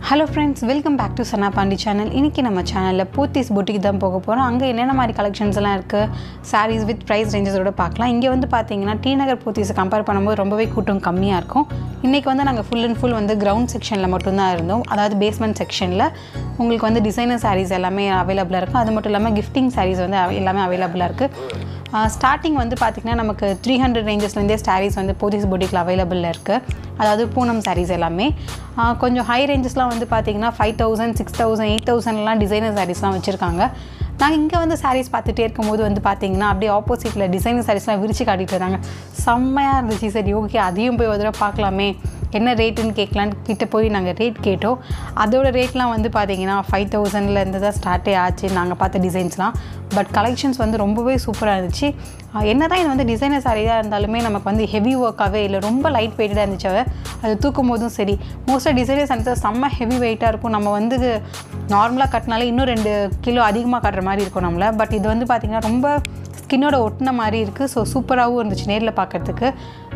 Hello friends welcome back to Sana Pandi channel இன்றைக்கி நம்ம சேனலில் போத்தீஸ் பொட்டிக்கு தான் போக போகிறோம் அங்கே என்னென்ன மாதிரி கலெக்ஷன்ஸ் எல்லாம் இருக்குது சாரீஸ் வித் ப்ரைஸ் ரேஞ்சஸோட பார்க்கலாம் இங்கே வந்து பார்த்தீங்கன்னா டி நகர் போத்தீஸை கம்பேர் பண்ணும்போது ரொம்பவே கூட்டம் கம்மியாக இருக்கும் இன்றைக்கி வந்து நாங்கள் ஃபுல் அண்ட் ஃபுல் வந்து கிரவுண்ட் செக்ஷனில் மட்டும்தான் இருந்தோம் அதாவது பேஸ்மெண்ட் செக்ஷனில் உங்களுக்கு வந்து டிசைனர் சாரீஸ் எல்லாமே அவைலபிளாக இருக்கும் அது மட்டும் இல்லாமல் கிஃப்டிங் சாரீஸ் வந்து அவ- எல்லாமே அவைலபிளாக இருக்குது ஸ்டார்டிங் வந்து பார்த்திங்கன்னா நமக்கு த்ரீ ஹண்ட்ரட் ரேஞ்சஸ்லேருந்தே சாரீஸ் வந்து போத்தீஸ் பொட்டிக்கில் அவைலபிளில் இருக்குது அதாவது பூனம் சாரீஸ் எல்லாமே ஆஹ் கொஞ்சம் ஹை ரேஞ்சஸ்லாம் வந்து பார்த்திங்கன்னா five thousand six thousand eight தௌசண்ட்லாம் டிசைனர் சாரீஸ்லாம் வச்சுருக்காங்க நாங்கள் இங்கே வந்து சாரீஸ் பார்த்துட்டே இருக்கும்போது வந்து பார்த்தீங்கன்னா அப்படியே ஆப்போசிட்டில் டிசைனர் சாரீஸ்லாம் விரிச்சு காட்டிட்டு இருந்தாங்க செம்மையாக இருந்துச்சு சரி ஓகே அதையும் போய் ஒரு தடவை பார்க்கலாமே என்ன ரேட்டுன்னு கேட்கலான்னு கிட்ட போய் நாங்கள் ரேட் கேட்டோம் அதோட ரேட்லாம் வந்து பார்த்தீங்கன்னா ஃபைவ் தௌசண்ட்லேருந்து தான் ஸ்டார்ட்டே ஆச்சு நாங்கள் பார்த்த டிசைன்ஸ்லாம் பட் கலெக்ஷன்ஸ் வந்து ரொம்பவே சூப்பராக இருந்துச்சு என்ன தான் இது வந்து டிசைனர் சாரியாக இருந்தாலுமே நமக்கு வந்து ஹெவி ஒர்க்காகவே இல்லை ரொம்ப லைட் வெயிட்டடாக இருந்துச்சு அவ. அது தூக்கும் போதும் சரி மோஸ்ட்டாக டிசைனர் சாரீஸ் செம்ம ஹெவி வெயிட்டாக இருக்கும் நம்ம வந்து நார்மலாக கட்டினாலே இன்னும் ரெண்டு கிலோ அதிகமாக கட்டுற மாதிரி இருக்கும் நம்மள பட் இது வந்து பார்த்திங்கன்னா ரொம்ப ஸ்கின்னோட ஒட்டின மாதிரி இருக்குது ஸோ சூப்பராகவும் இருந்துச்சு நேரில் பார்க்கறதுக்கு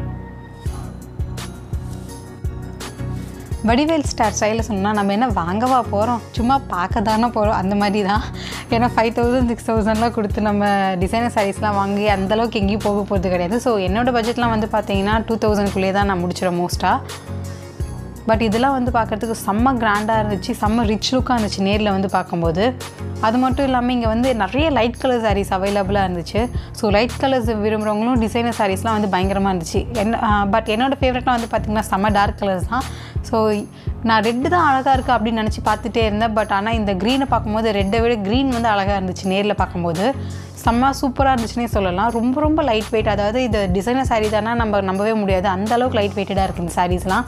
வடிவேல் ஸ்டார் ஸ்டைலில் சொன்னால் நம்ம என்ன வாங்கவா போகிறோம் சும்மா பார்க்க தானே போகிறோம் அந்த மாதிரி தான் ஏன்னா ஃபைவ் தௌசண்ட் சிக்ஸ் தௌசண்ட்லாம் கொடுத்து நம்ம டிசைனர் சாரீஸ்லாம் வாங்கி அந்தளவுக்கு எங்கேயும் போக போகிறது கிடையாது ஸோ என்னோட பட்ஜெட்லாம் வந்து பார்த்தீங்கன்னா டூ தௌசண்ட்குள்ளேயே தான் நான் முடிச்சிடும் மோஸ்ட்டாக பட் இதெல்லாம் வந்து பார்க்குறதுக்கு செம்ம கிராண்டாக இருந்துச்சு செம்ம ரிச் லுக்காக இருந்துச்சு நேரில் வந்து பார்க்கும்போது அது மட்டும் இல்லாமல் இங்கே வந்து நிறைய லைட் கலர் சாரீஸ் அவைலபிளாக இருந்துச்சு ஸோ லைட் கலர்ஸ் விரும்புகிறவங்களும் டிசைனர் சாரீஸ்லாம் வந்து பயங்கரமாக இருந்துச்சு என்ன பட் என்னோடய ஃபேவரட்லாம் வந்து பார்த்திங்கன்னா செம்ம டார்க் கலர்ஸ் தான் ஸோ நான் ரெட்டு தான் அழகாக இருக்குது அப்படின்னு நினச்சி பார்த்துட்டே இருந்தேன் பட் ஆனால் இந்த க்ரீனை பார்க்கும்போது ரெட்டை விட க்ரீன் வந்து அழகாக இருந்துச்சு நேரில் பார்க்கும்போது செம்ம சூப்பராக இருந்துச்சுன்னே சொல்லலாம் ரொம்ப ரொம்ப லைட் வெயிட் அதாவது இது டிசைனர் சாரீ தானே நம்ம நம்பவே முடியாது அந்த அளவுக்கு லைட் வெயிட்டடாக இருக்குது இந்த சாரீஸ்லாம்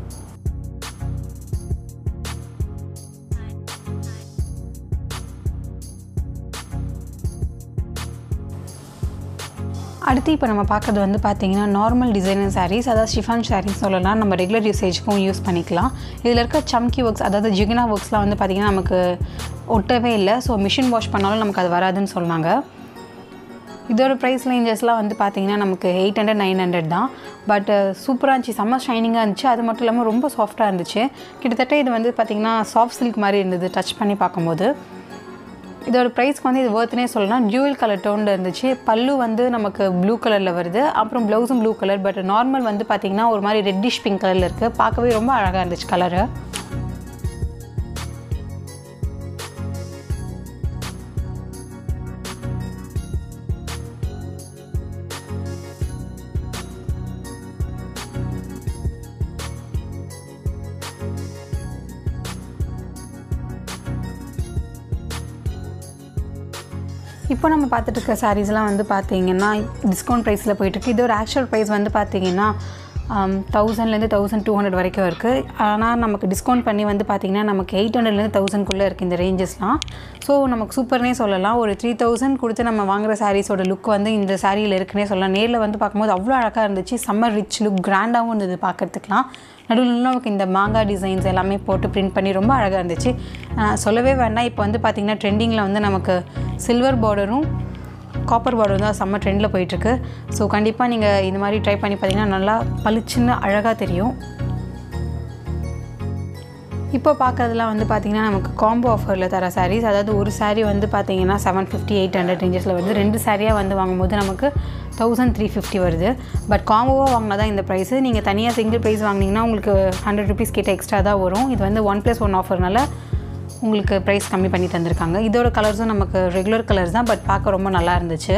அடுத்து இப்போ நம்ம பார்க்குறது வந்து பார்த்தீங்கன்னா நார்மல் டிசைனர் சாரீஸ் அதாவது ஷிஃபான் சாரீஸ் சொல்லலாம் நம்ம ரெகுலர் யூசேஜ்க்கும் யூஸ் பண்ணிக்கலாம் இதில் இருக்க சம்கி ஒர்க்ஸ் அதாவது ஜிகினா ஒர்க்ஸ்லாம் வந்து பார்த்திங்கன்னா நமக்கு ஒட்டவே இல்லை ஸோ மிஷின் வாஷ் பண்ணாலும் நமக்கு அது வராதுன்னு சொன்னாங்க இதோட ப்ரைஸ் ரேஞ்சஸ்லாம் வந்து பார்த்தீங்கன்னா நமக்கு எயிட் ஹண்ட்ரட் நைன் ஹண்ட்ரட் தான் பட் சூப்பராக இருந்துச்சு செம்ம ஷைனிங்காக இருந்துச்சு அது மட்டும் இல்லாமல் ரொம்ப சாஃப்டாக இருந்துச்சு கிட்டத்தட்ட இது வந்து பார்த்திங்கன்னா சாஃப்ட் சில்க் மாதிரி இருந்தது டச் பண்ணி பார்க்கும்போது இதோட ப்ரைஸ்க்கு வந்து இது ஒர்த்துனே சொல்லலாம் டியூவல் கலர் டோனில் இருந்துச்சு பல்லு வந்து நமக்கு ப்ளூ கலரில் வருது அப்புறம் ப்ளவுஸும் ப்ளூ கலர் பட் நார்மல் வந்து பார்த்திங்கன்னா ஒரு மாதிரி ரெட்டிஷ் பிங்க் கலரில் இருக்குது பார்க்கவே ரொம்ப அழகாக இருந்துச்சு கலரு இப்போ நம்ம பார்த்துட்டு இருக்க சாரீஸ்லாம் வந்து பார்த்தீங்கன்னா டிஸ்கவுண்ட் ப்ரைஸில் போயிட்டுருக்கு இதோட ஆக்சுவல் ப்ரைஸ் வந்து பார்த்தீங்கன்னா தௌசண்ட்லேருந்து தௌசண்ட் டூ ஹண்ட்ரட் வரைக்கும் இருக்குது ஆனால் நமக்கு டிஸ்கவுண்ட் பண்ணி வந்து பார்த்தீங்கன்னா நமக்கு எயிட் ஹண்ட்ரட்லேருந்து தௌசண்ட்குள்ளே இருக்குது இந்த ரேஞ்சஸ்லாம் ஸோ நமக்கு சூப்பர்னே சொல்லலாம் ஒரு த்ரீ தௌசண்ட் கொடுத்து நம்ம வாங்குற சாரீஸோட லுக் வந்து இந்த சாரியில் இருக்குன்னே சொல்லலாம் நேரில் வந்து பார்க்கும்போது அவ்வளோ அழகாக இருந்துச்சு செம்ம ரிச் லுக் கிராண்டாகவும் இருந்தது பார்க்கறதுக்குலாம் நடுவில் நமக்கு இந்த மாங்காய் டிசைன்ஸ் எல்லாமே போட்டு பிரிண்ட் பண்ணி ரொம்ப அழகாக இருந்துச்சு ஆஹ் சொல்லவே வேண்டாம் இப்போ வந்து பார்த்திங்கன்னா ட்ரெண்டிங்கில் வந்து நமக்கு சில்வர் பார்டரும் காப்பர் பார்டரும் தான் செம்ம ட்ரெண்டில் போயிட்டுருக்கு ஸோ கண்டிப்பாக நீங்கள் இந்த மாதிரி ட்ரை பண்ணி பார்த்தீங்கன்னா நல்லா பளிச்சுன்னு அழகாக தெரியும் இப்போ பார்க்கறதுலாம் வந்து பார்த்திங்கன்னா நமக்கு காம்போ ஆஃபரில் தர சாரீஸ் அதாவது ஒரு saree வந்து பார்த்தீங்கன்னா செவன் ஃபிஃப்டி எயிட் ஹண்ட்ரட் ரேஞ்சஸில் வருது ரெண்டு சாரியாக வந்து வாங்கும்போது நமக்கு தௌசண்ட் த்ரீ ஃபிஃப்டி வருது பட் காம்போவாக வாங்கினா தான் இந்த ப்ரைஸு நீங்கள் தனியாக சிங்கிள் ப்ரைஸ் வாங்கினீங்கன்னா உங்களுக்கு ஹண்ட்ரட் ருபீஸ் கிட்ட எக்ஸ்ட்ரா தான் வரும் இது வந்து ஒன் ப்ளஸ் ஒன் ஆஃபர்னால உங்களுக்கு ப்ரைஸ் கம்மி பண்ணி தந்திருக்காங்க இதோட கலர்ஸும் நமக்கு ரெகுலர் கலர்ஸ் தான் பட் பார்க்க ரொம்ப நல்லா இருந்துச்சு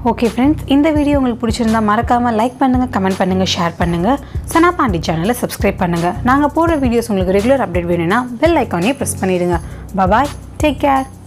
ஓகே ஃப்ரெண்ட்ஸ் இந்த வீடியோ உங்களுக்கு பிடிச்சிருந்தா மறக்காமல் லைக் பண்ணுங்கள் கமெண்ட் பண்ணுங்கள் ஷேர் பண்ணுங்கள் சனா பாண்டி சேனலை சப்ஸ்கிரைப் பண்ணுங்கள் நாங்கள் போடுற வீடியோஸ் உங்களுக்கு ரெகுலர் அப்டேட் வேணும்னா பெல் ஐக்கானே ப்ரெஸ் பண்ணிடுங்க பபாய் டேக் கேர்